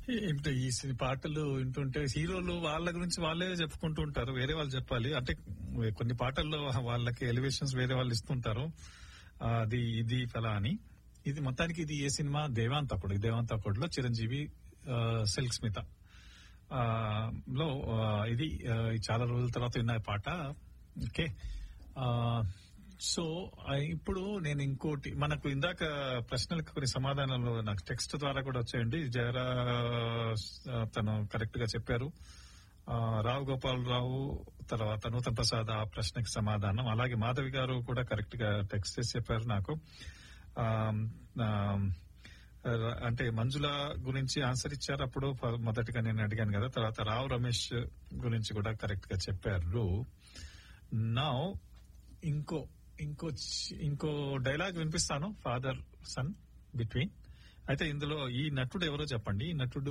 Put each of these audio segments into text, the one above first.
ఏంటో ఈ సి- పాటలు వింటుంటే హీరోలు వాళ్ళ గురించి వాళ్ళే చెప్పుకుంటూ ఉంటారు వేరే వాళ్ళు చెప్పాలి అంటే కొన్ని పాటల్లో వాళ్ళకి ఎలివేషన్స్ వేరే వాళ్ళు ఇస్తుంటారు ఆ, అది ఇది ఫలా అని ఇది మొత్తానికి ఇది ఏ సినిమా దేవాంతకుడు ఈ దేవాంతకుడులో చిరంజీవి ఆ, సిల్క్ స్మిత ఆ, లో ఆ, ఇది ఆ, చాలా రోజుల తర్వాత విన్న పాట ఓకే ఆ, సో ఆ, ఇప్పుడు నేను ఇంకోటి మనకు ఇందాక ప్రశ్నలకు కొన్ని సమాధానాలు నాకు టెక్స్ట్ ద్వారా కూడా వచ్చాయండి జయరా ఆ, తను కరెక్ట్ గా చెప్పారు ఆ, రావు గోపాలరావు తర్వాత నూతన్ ప్రసాద్ ఆ ప్రశ్నకి సమాధానం అలాగే మాధవి గారు కూడా కరెక్ట్ గా టెక్స్ట్ చేసి చెప్పారు నాకు ఆ, ఆ, అంటే మంజుల గురించి ఆన్సర్ ఇచ్చారు అప్పుడు ఫ- మొదటిగా నేను అడిగాను కదా తర్వాత రావు రమేష్ గురించి కూడా కరెక్ట్ గా చెప్పారు నా ఇంకో ఇంకో చి- ఇంకో డైలాగ్ వినిపిస్తాను ఫాదర్ సన్ బిట్వీన్ అయితే ఇందులో ఈ నటుడు ఎవరో చెప్పండి ఈ నటుడు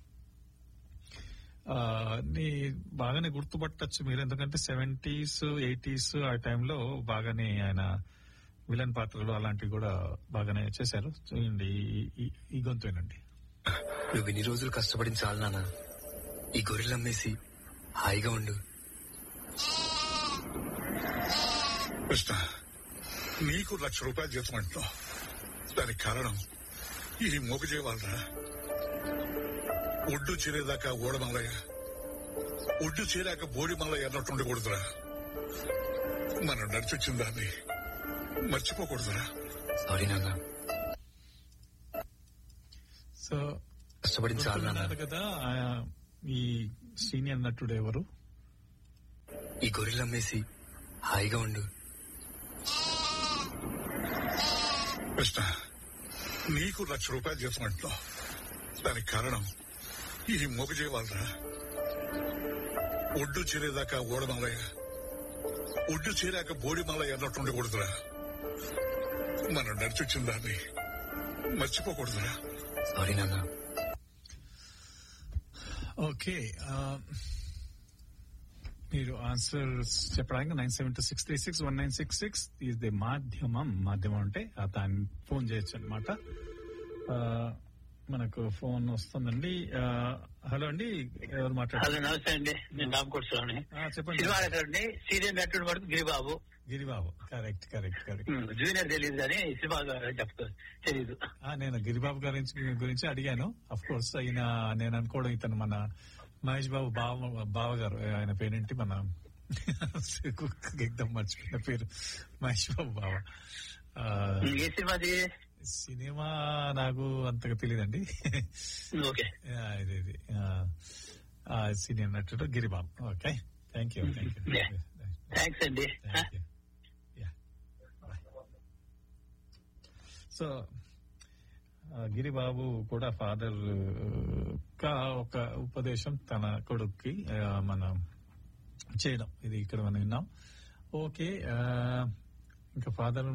ఆ, ని బాగానే గుర్తుపట్టచ్చు మీరు ఎందుకంటే సెవెంటీస్ ఎయిటీస్ ఆ టైంలో బాగానే ఆయన విలన్ పాత్రలు అలాంటివి కూడా బాగానే చేశారు చూడండి ఈ- ఈ- ఈ గొంతేనండి నువ్వు ఇన్ని రోజులు కష్టపడింది చాలు నాన్న ఈ గొర్రెలు అమ్మేసి హాయిగా ఉండు కృష్ణ నీకు లక్ష రూపాయలు జీతం అంటున్నావు దానికి కారణం ఈ మోగజే వాళ్ళరా ఒడ్డు చేరేదాకా ఓడమల్లయ్య ఒడ్డు చేరాక బోడి మల్లయ్య అన్నట్టు ఉండకూడదురా మనం నడిచొచ్చిన దాన్ని మర్చిపోకూడదురా సారీ నాన్న సో కష్టపడింది చాలు నాన్న గుర్తున్నారు కదా ఆ, ఈ సీనియర్ నటుడు ఎవరు ఈ గొర్రెలు అమ్మేసి హాయిగా ఉండు కృష్ణ నీకు లక్ష రూపాయలు జీతం అంటున్నావు దానికి కారణం ఈ మోగజే వాళ్ళరా ఒడ్డు చేరేదాకా ఓడమల్లయ్య ఒడ్డు చేరాక బోడి మల్లయ్య అన్నట్టు ఉండకూడదురా మనం నడిచొచ్చిన దాన్ని మర్చిపోకూడదురా సారీ నాన్న ఓకే ఆ, మీరు ఆన్సర్ చెప్పడానికి nine seven two six three six one nine six six ఇది మాధ్యమం మాధ్యమం అంటే ఆ దాన్ని ఫోన్ చేయొచ్చు అనమాట మనకు ఫోన్ వస్తుందండి ఆ, హలో అండి ఎవరు మాట్లాడారు హలో నమస్తే అండి నేను రామకోట్స్వామి ఆ, చెప్పండి సినిమా నటుడిని సీనియర్ నటుడు పడుతుంది Giribabu Giribabu correct correct correct um, junior తెలియదు కానీ సినిమా చెప్తారు తెలీదు ఆ, నేను గిరిబాబు గారి గురించి అడిగాను అఫ్ కోర్స్ ఈయన నేను అనుకోవడం ఇతను మన మహేష్ బాబు బావ బావ గారు ఆయన పేరేంటి మన ఎగ్దం మర్చిపోయిన పేరు మహేష్ బాబు బావ ఆ, ఉమ్, ఏ సినిమాది సినిమా నాకు అంతగా తెలియదండి ఓకే ఇది ఇది ఆ, సీనియర్ నటుడు Giribabu okay thank you thank you Yeah. Thanks అండి Thank you. Yeah. Bye. So ఆ, గిరిబాబు కూడా ఫాదర్ కా ఒక ఉపదేశం తన కొడుక్కి ఆ, మనం చేయడం ఇది ఇక్కడ మనం విన్నాం ఓకే ఆ, ఇంకా ఫాదర్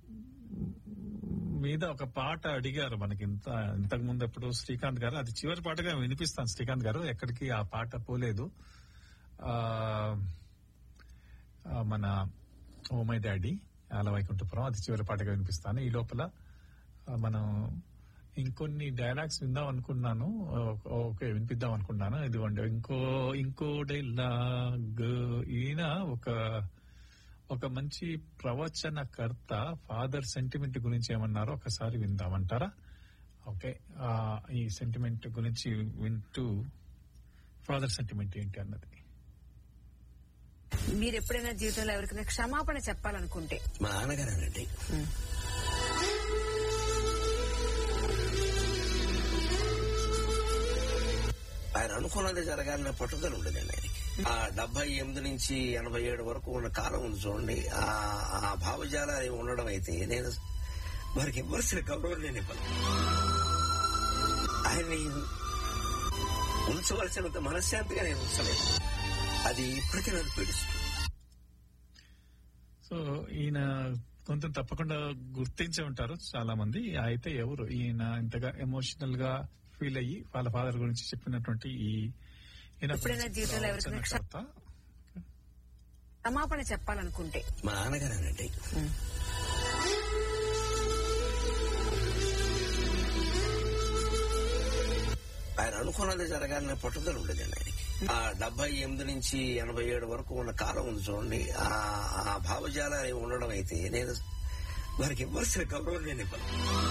మీద ఒక పాట అడిగారు మనకి ఇంత ఇంతకు ముందు ఎప్పుడు శ్రీకాంత్ గారు అది చివరి పాటగా వినిపిస్తాను శ్రీకాంత్ గారు ఎక్కడికి ఆ పాట పోలేదు ఆ ఆ, మన ఓ మై డాడీ అలా వైకుంఠపురం అది చివరి పాటగా వినిపిస్తాను ఈ లోపల ఆ, మనం ఇంకొన్ని డైలాగ్స్ విందాం అనుకున్నాను ఓ- ఓకే వినిపిద్దాం అనుకున్నాను ఇదిగోండి ఇంకో ఇంకో డైలాగ్ ఈయన ఒక ఒక మంచి ప్రవచనకర్త ఫాదర్ సెంటిమెంట్ గురించి ఏమన్నారో ఒకసారి విందామంటారా ఓకే ఆ, ఈ సెంటిమెంట్ గురించి వింటూ ఫాదర్ సెంటిమెంట్ ఏంటి అన్నది మీరు ఎప్పుడైనా జీవితంలో ఎవరికైనా క్షమాపణ చెప్పాలనుకుంటే మా నాన్నగారేనండి ఆయన అనుకున్నది జరగాలనే పట్టుదల ఉండేదండి ఆయనకి ఆ డెబ్బై ఎనిమిది నుంచి ఎనభై ఏడు వరకు ఉన్న కాలం ఉంది చూడండి ఆ ఆ భావజాల ఉండడం అయితే నేను వారికి ఇవ్వాల్సిన గౌరవం నేను ఇవ్వను ఆయన్ని ఉంచవలసినంత మనశ్శాంతిగా నేను ఉంచలేదు అది ఇప్పటికీ నన్ను పీడిస్తుంది సో ఈయన కొంచెం తప్పకుండా గుర్తించే ఉంటారు చాలా మంది అయితే ఎవరు ఈయన ఇంతగా ఎమోషనల్ గా ఫీల్ అయ్యి వాళ్ళ ఫాదర్ గురించి చెప్పినటువంటి ఈ ఈయన ఎప్పుడైనా జీవితంలో ఎవరికైనా క్ష- ప్రవచనకర్త. క్షమాపణ చెప్పాలనుకుంటే మా నాన్నగారేనండి ఆయన అనుకున్నది జరగాలనే పట్టుదల ఉండేదండి ఆయనకి ఆ డెబ్బై ఎనిమిది నుంచి ఎనభై ఏడు వరకు ఉన్న కాలం ఉంది చూడండి ఆ ఆ భావజాలం ఉండడం అయితే నేను వారికి ఇవ్వాల్సిన గౌరవం నేను ఇవ్వను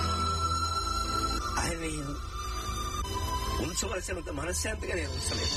ఆయన ఉంచవలసినంత మనశ్శాంతిగా నేను ఉంచలేదు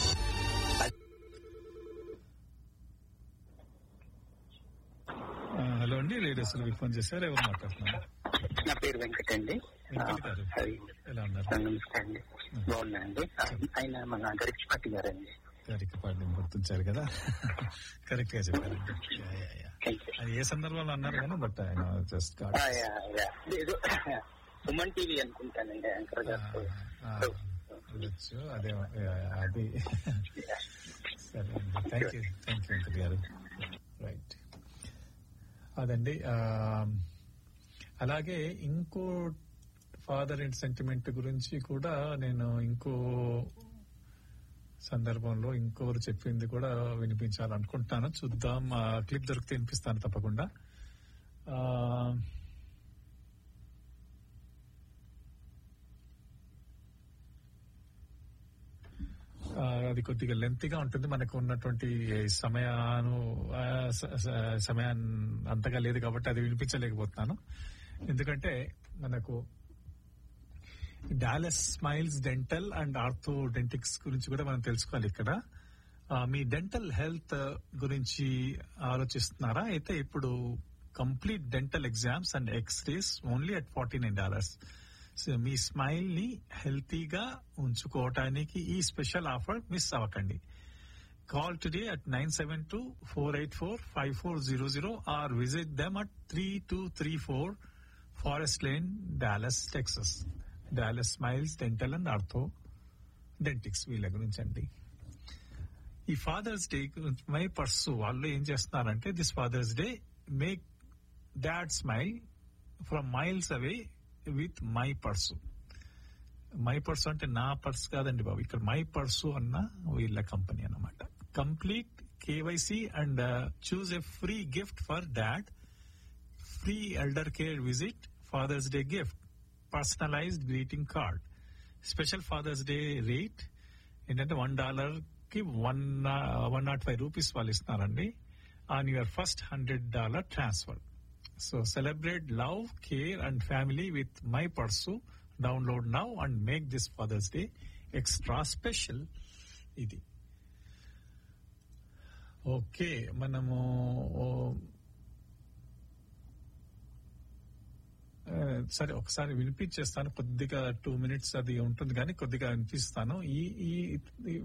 ఆ, హలో అండి లేడీస్ ఫోన్ చేశారు ఎవరు మాట్లాడుతున్నారు నా పేరు వెంకట్ అండి వెంకట్ గారు. అది ఎలా ఉన్నారు నమస్తే అండి బాగున్నాయండి ఆయన మన గరిష్పతి గారండి కరెక్ట్ పాటలు గుర్తించారు కదా కరెక్ట్ గా చెప్పారండి యా, యా, యా. అది ఏ సందర్భంలో అన్నారు కానీ బట్ ఆయన జస్ట్ ఆ, యా, యా. ఏదో ఉమన్ టీవీ అనుకుంటానండి యాంకర్ గారు ఉండొచ్చు అదే యా, యా, అది సరే అండి thank you thank you Venkat గారు రైట్ అదండి ఆ, అలాగే ఇంకో ఫాదర్ అండ్ సెంటిమెంట్ గురించి కూడా నేను ఇంకో సందర్భంలో ఇంకోరు చెప్పింది కూడా వినిపించాలనుకుంటున్నాను చూద్దాం ఆ క్లిప్ దొరికితే వినిపిస్తాను తప్పకుండా ఆ, ఆ, అది కొద్దిగా లెంతీగా ఉంటుంది మనకు ఉన్నటువంటి సమయాను ఆ, స- స- సమయాన్ అంతగా లేదు కాబట్టి అది వినిపించలేకపోతున్నాను ఎందుకంటే మనకు Dallas smiles dental and orthodontics గురించి కూడా మనం తెలుసుకోవాలి ఇక్కడ ఆ, మీ డెంటల్ హెల్త్ గురించి ఆలోచిస్తున్నారా అయితే ఇప్పుడు complete dental exams and x-rays only at forty nine dollars so మీ స్మైల్ ని హెల్తీగా ఉంచుకోవటానికి ఈ స్పెషల్ ఆఫర్ మిస్ అవ్వకండి call today at nine seven two four eight four five four zero zero or visit them at three two three four forest lane Dallas Texas Dallas smiles dental and orthodontics వీళ్ళ గురించి అండి ఈ fathers day my purse వాళ్ళు ఏం చేస్తున్నారంటే this father's day make dad smile from miles away with my Pursu my Pursu అంటే నా purse కాదండి బాబు ఇక్కడ మై పర్సు అన్న వీళ్ళ కంపెనీ అన్నమాట complete KYC and choose a free gift for dad free elder care visit father's day gift personalised greeting card special father's day rate ఏంటంటే one dollar కి one one nought five rupees వాళ్ళు ఇస్తున్నారండి on your first hundred dollar transfer so celebrate love care and family with my Pursu download now and make this father's day extra special ఇది okay మనము ఓ, ఆ, సరే ఒకసారి వినిపించేస్తాను కొద్దిగా టూ మినిట్స్ అది ఉంటుంది కానీ కొద్దిగా వినిపిస్తాను ఈ ఈ ఈ-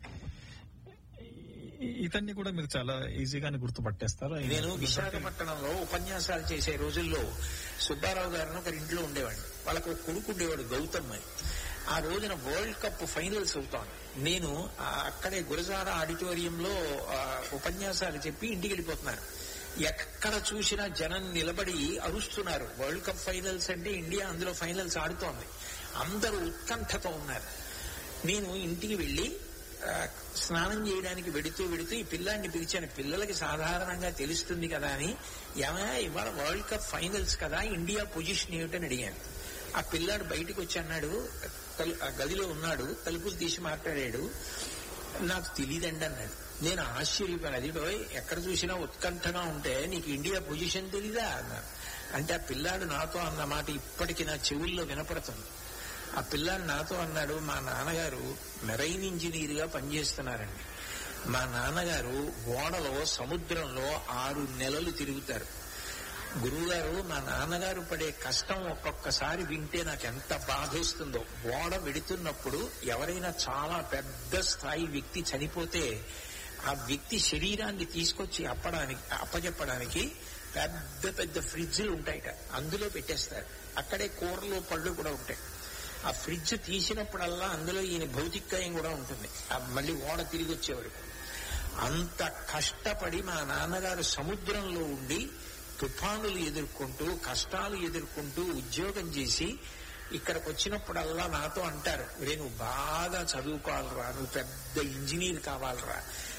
ఈ- ఇతన్ని కూడా మీరు చాలా ఈజీగానే గుర్తుపట్టేస్తారు ఆయన నేను విశాఖపట్నంలో ఉపన్యాసాలు చేసే రోజుల్లో సుబ్బారావు గారిని ఒకరి ఇంట్లో ఉండేవాడిని వాళ్ళకు ఒక కొడుకు ఉండేవాడు గౌతమ్ అని ఆ రోజున వరల్డ్ కప్ ఫైనల్స్ అవుతాను నేను ఆ అక్కడే గురజాడ ఆడిటోరియంలో ఆ, ఉపన్యాసాలు చెప్పి ఇంటికి వెళ్ళిపోతున్నాను ఎక్కడ చూసినా జనం నిలబడి అరుస్తున్నారు వరల్డ్ కప్ ఫైనల్స్ అంటే ఇండియా అందులో ఫైనల్స్ ఆడుతోంది అందరూ ఉత్కంఠతో ఉన్నారు నేను ఇంటికి వెళ్లి ఆ, స్నానం చేయడానికి వెడుతూ వెడుతూ ఈ పిల్లాన్ని పిలిచాను పిల్లలకి సాధారణంగా తెలుస్తుంది కదా అని ఏమయ్యా ఇవాళ వరల్డ్ కప్ ఫైనల్స్ కదా ఇండియా పొజిషన్ ఏమిటని అడిగాను ఆ పిల్లాడు బయటకు వచ్చి అన్నాడు తలు- ఆ గదిలో ఉన్నాడు తలుపులు తీసి మాట్లాడాడు నాకు తెలియదండి అన్నాడు నేను ఆశ్చర్యపోయాను అది "ఓయ్, ఎక్కడ చూసినా ఉత్కంఠగా ఉంటే నీకు ఇండియా పొజిషన్ తెలీదా అన్నాడు అంటే ఆ పిల్లాడు నాతో అన్న మాట ఇప్పటికీ నా చెవుల్లో వినపడుతుంది ఆ పిల్లాడు నాతో అన్నాడు మా నాన్నగారు మెరైన్ ఇంజనీర్ గా పనిచేస్తున్నారండి మా నాన్నగారు ఓడలో సముద్రంలో ఆరు నెలలు తిరుగుతారు గురువుగారు మా నాన్నగారు పడే కష్టం ఒక్కొక్కసారి వింటే నాకు ఎంత బాధేస్తుందో ఓడ వెడుతున్నప్పుడు ఎవరైనా చాలా పెద్ద స్థాయి వ్యక్తి చనిపోతే ఆ వ్యక్తి శరీరాన్ని తీసుకొచ్చి అప్పడానికి అప్పచెప్పడానికి పెద్ద పెద్ద ఫ్రిడ్జ్లు ఉంటాయిట అందులో పెట్టేస్తారు అక్కడే కూరలు పళ్ళు కూడా ఉంటాయి ఆ ఫ్రిడ్జ్ తీసినప్పుడల్లా అందులో ఈయన భౌతికాయం కూడా ఉంటుంది ఆ మళ్ళీ ఓడ తిరిగి వచ్చే వరకు అంత కష్టపడి మా నాన్నగారు సముద్రంలో ఉండి తుఫానులు ఎదుర్కొంటూ కష్టాలు ఎదుర్కొంటూ ఉద్యోగం చేసి ఇక్కడికి వచ్చినప్పుడల్లా నాతో అంటారు రే నువ్వు బాగా చదువుకోవాలరా నువ్వు పెద్ద ఇంజనీర్ కావాలరా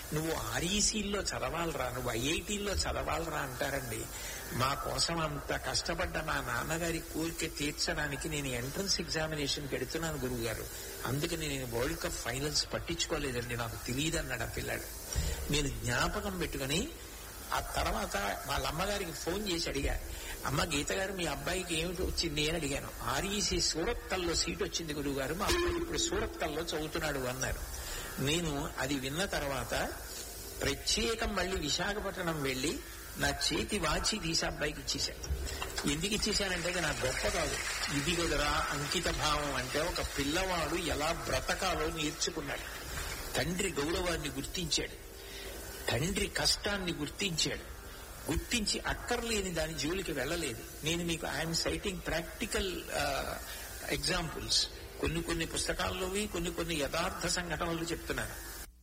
నువ్వు ఆర్ఈసీల్లో చదవాలరా నువ్వు ఐఐటీల్లో చదవాలరా అంటారండి మా కోసం అంత కష్టపడ్డ మా నాన్నగారి కోరిక తీర్చడానికి నేను ఎంట్రన్స్ ఎగ్జామినేషన్ పెడుతున్నాను గురువు గారు అందుకని నేను వరల్డ్ కప్ ఫైనల్స్ పట్టించుకోలేదండి నాకు తెలియదు అన్నాడు ఆ పిల్లాడు నేను జ్ఞాపకం పెట్టుకుని ఆ తర్వాత వాళ్ళ అమ్మగారికి ఫోన్ చేసి అడిగా అమ్మ గీత గారు మీ అబ్బాయికి ఏమిటి వచ్చింది అని అడిగాను ఆర్ఈసీ సూరత్ కల్లో సీట్ వచ్చింది గురువు గారు మా అబ్బాయి ఇప్పుడు సూరత్ కల్లో చదువుతున్నాడు అన్నారు నేను అది విన్న తర్వాత ప్రత్యేకం మళ్ళీ విశాఖపట్నం వెళ్లి నా చేతి వాచి తీసి అబ్బాయికి ఇచ్చేశాను ఎందుకు ఇచ్చేశానంటే ఇక నా గొప్ప కాదు ఇది కదరా అంకిత భావం అంటే ఒక పిల్లవాడు ఎలా బ్రతకాలో నేర్చుకున్నాడు తండ్రి గౌరవాన్ని గుర్తించాడు తండ్రి కష్టాన్ని గుర్తించాడు గుర్తించి అక్కర్లేని దాని జోలికి వెళ్ళలేదు నేను మీకు ఐఎమ్ సైటింగ్ ప్రాక్టికల్ ఎగ్జాంపుల్స్ కొన్ని కొన్ని పుస్తకాల్లోవి కొన్ని కొన్ని యథార్థ సంఘటనలు చెప్తున్నాను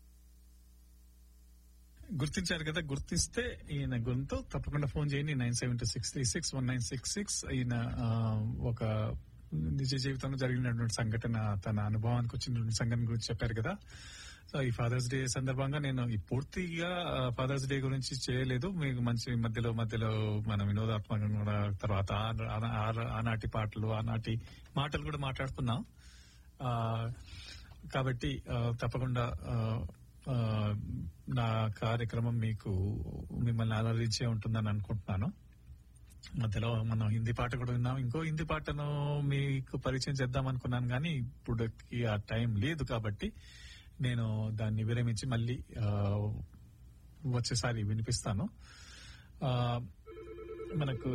గుర్తించారు కదా గుర్తిస్తే ఈయన గుంతో తప్పకుండా ఫోన్ చేయండి nine seven two six three six one nine six six ఈయన ఆ, ఒక నిజ జీవితంలో జరిగినటువంటి సంఘటన తన అనుభవానికి వచ్చినటువంటి సంఘటన గురించి చెప్పారు కదా సో ఈ ఫాదర్స్ డే సందర్భంగా నేను ఈ పూర్తిగా ఫాదర్స్ డే గురించి చేయలేదు మీకు మంచి మధ్యలో మధ్యలో మన వినోదాత్మకంగా కూడా తర్వాత ఆ- ఆ- ఆ- ఆనాటి పాటలు ఆనాటి మాటలు కూడా మాట్లాడుకున్నాం ఆ, కాబట్టి ఆ, తప్పకుండా ఆ, ఆ, నా కార్యక్రమం మీకు మిమ్మల్ని అలరించే ఉంటుందని అనుకుంటున్నాను మధ్యలో మనం హిందీ పాట కూడా విన్నాం ఇంకో హిందీ పాటను మీకు పరిచయం చేద్దాం అనుకున్నాను కానీ ఇప్పుడుకి ఆ టైం లేదు కాబట్టి నేను దాన్ని విరమించి మళ్ళీ ఆ, వచ్చేసారి వినిపిస్తాను ఆ, మనకు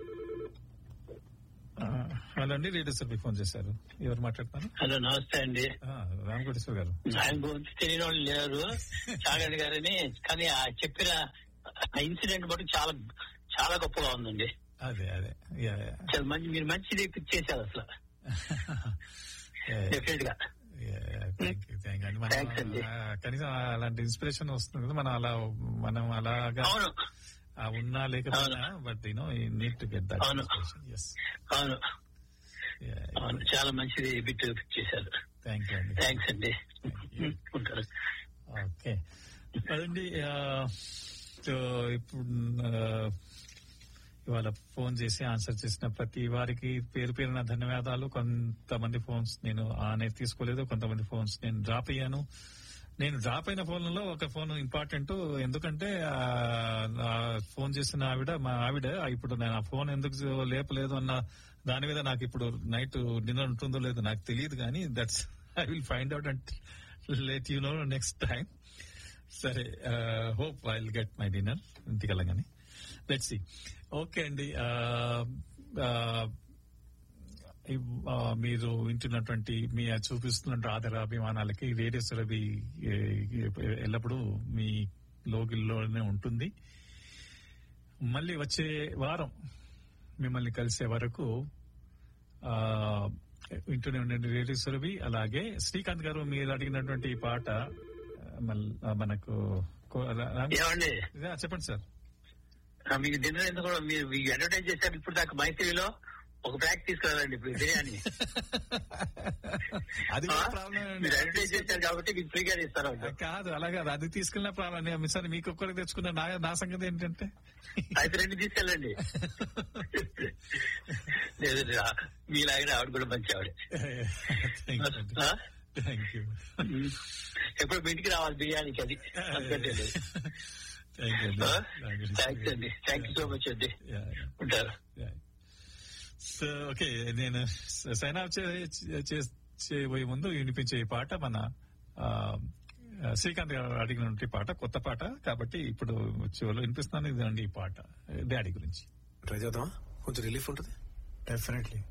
ఆ, హలో అండి రేడియో సార్ ఫోన్ చేశారు ఎవరు మాట్లాడుతున్నారు హలో నమస్తే అండి ఆ, రామకోటేశ్వర గారు ఆయన గురించి తెలియని వాళ్ళు లేరు చాగండి గారని కానీ ఆ చెప్పిన ఇన్సిడెంట్ బట్టి చాలా చాలా గొప్పగా ఉందండి అదే అదే యా, యా. చాలా మంచి మీరు మంచిది చేశారు అసలు యా, యా. డెఫినెట్ గా yeah, yeah. Thank you thank you అండి మనం థ్యాంక్స్ అండి. ఆ, కనీసం అలాంటి ఇన్స్పిరేషన్ వస్తుంది కదా మనం అలా మనం అలాగా అవును ఆ ఉన్నా లేకపోయినా but you know need to get that అవును. ఎస్ అవును అవును చాలా మంచిది బిట్ చేశారు థ్యాంక్ యూ అండి థ్యాంక్స్ అండి ఉంటారు ఓకే అదండి ఆ, సో ఇప్పుడు ఆ, ఇవాళ ఫోన్ చేసి ఆన్సర్ చేసిన ప్రతి వారికి పేరు పేరున ధన్యవాదాలు కొంతమంది ఫోన్స్ నేను ఆనే తీసుకోలేదు కొంతమంది ఫోన్స్ నేను డ్రాప్ అయ్యాను నేను డ్రాప్ అయిన ఫోన్లలో ఒక ఫోన్ ఇంపార్టెంట్ ఎందుకంటే ఆ, ఆ ఫోన్ చేసిన ఆవిడ మా ఆవిడ ఇప్పుడు నేను ఆ ఫోన్ ఎందుకు లేపలేదు అన్న దాని మీద నాకు ఇప్పుడు నైట్ డిన్నర్ ఉంటుందో లేదో నాకు తెలియదు కానీ that's I will find out and let you know next time సరే hope I will get my dinner ఇంటికి వెళ్ళగానే లెట్ సి ఓకే అండి ఆ, ఆ, ఇవ్- ఆ, మీరు వింటున్నటువంటి మీ చూపిస్తున్న ఆదర అభిమానాలకి రేడియో సురభి ఏ, ఏ, ఎల్లప్పుడూ మీ లోగిల్లోనే ఉంటుంది మళ్ళీ వచ్చే వారం మిమ్మల్ని కలిసే వరకు ఆ వింటూనే ఉండండి రేడియో సురభి అలాగే శ్రీకాంత్ గారు మీరు అడిగినటువంటి ఈ పాట ఆ, మల్- ఆ, మనకు కో- రా- రా- ఏమండి యా, చెప్పండి సార్ ఆ, మీకు డిన్నర్ ఎందుకు కూడా మీరు మీకు అడ్వర్టైజ్ చేశారు ఇప్పుడు దాకా మైత్రిలో ఒక ప్యాక్ తీసుకురాలండి ఇప్పుడు బిర్యానీ అది ఆ? కూడా ప్రాబ్లం మీరు అడ్వర్టైజ్ చేశారు కాబట్టి మీకు ఫ్రీగా ఇస్తారు కాదు అలాగే అది తీసుకెళ్ళిన ప్రాబ్లం సార్ మీకు ఒక్కరికి తెచ్చుకున్న నా నా సంగతి ఏంటంటే అయితే రెండు తీసుకెళ్ళండి లేదు మీలాగిన ఆవిడ కూడా మంచి ఆవిడ ఆ? థ్యాంక్ యూ ఎప్పుడు మీ ఇంటికి రావాలి బిర్యానీకి అది అంతకంటే లేదు థ్యాంక్ యూ థ్యాంక్స్ అండి థ్యాంక్ యూ సో మచ్ అండి ఉంటారు సో ఓకే నేను సైన్ ఆఫ్ చేయబోయే ముందు వినిపించే ఈ పాట మన ఆ, శ్రీకాంత్ గారు అడిగినటువంటి పాట కొత్త పాట కాబట్టి ఇప్పుడు చివరిలో వినిపిస్తున్నాను ఇదండి ఈ పాట డాడీ గురించి ట్రై చేద్దామా కొంచెం రిలీఫ్ ఉంటుంది డెఫినెట్లీ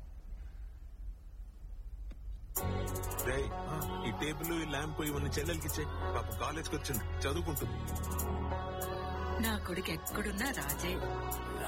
రేయ్, ఈ టేబుల్ ఈ ల్యాంప్ ఇవన్నీ చెల్లెలకి ఇచ్చే పాప కాలేజ్కి వచ్చింది చదువుకుంటుంది నా కొడుకు ఎక్కడున్నా రాజే